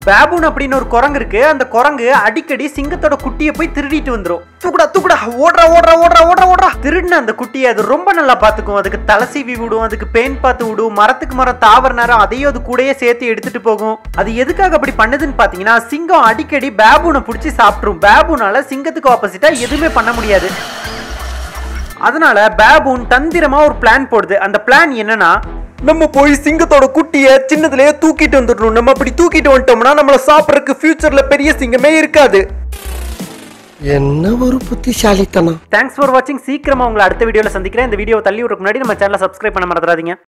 பேபூன் அப்படின்னு ஒரு குரங்கு இருக்கு அந்த குரங்கு அடிக்கடி சிங்கத்தோட குட்டியை போய் திருடிட்டு வந்துரும் தூக்குடா தூக்குடா ஓடுறா ஓடுறா ஓடுறா ஓடுறா ஓடுறா திருடின அந்த குட்டியை அது ரொம்ப நல்லா பாத்துக்கும் அதுக்கு தலை சீவி விடும் அதுக்கு பெயின் பார்த்து விடும் மரத்துக்கு மரம் தாவர நேரம் அதையும் அது கூடயே சேர்த்து எடுத்துட்டு போகும் அது எதுக்காக அப்படி பண்ணுதுன்னு பாத்தீங்கன்னா சிங்கம் அடிக்கடி பேபூனை பிடிச்சி சாப்பிட்ரும் பேபூனால சிங்கத்துக்கு ஆப்போசிட்டா எதுவுமே பண்ண முடியாது அதனால பேபூன் தந்திரமா ஒரு பிளான் போடுது அந்த பிளான் என்னன்னா நம்ம போய் சிங்கத்தோட குட்டிய சின்னதுலயே தூக்கிட்டு வந்துடணும் நம்ம அப்படி தூக்கிட்டு வந்துட்டோம்னா நம்மள சாப்பிடறதுக்கு ஃபியூச்சர்ல பெரிய சிங்கமே இருக்காது என்ன ஒரு புத்திசாலித்தனம் தேங்க்ஸ் ஃபார் வாட்சிங் சீக்கிரமா உங்களை அடுத்த வீடியோல சந்திக்கிறேன் இந்த வீடியோ தள்ளி விடுறதுக்கு முன்னாடி நம்ம சேனலை சப்ஸ்கிரைப் பண்ண மறந்துடாதீங்க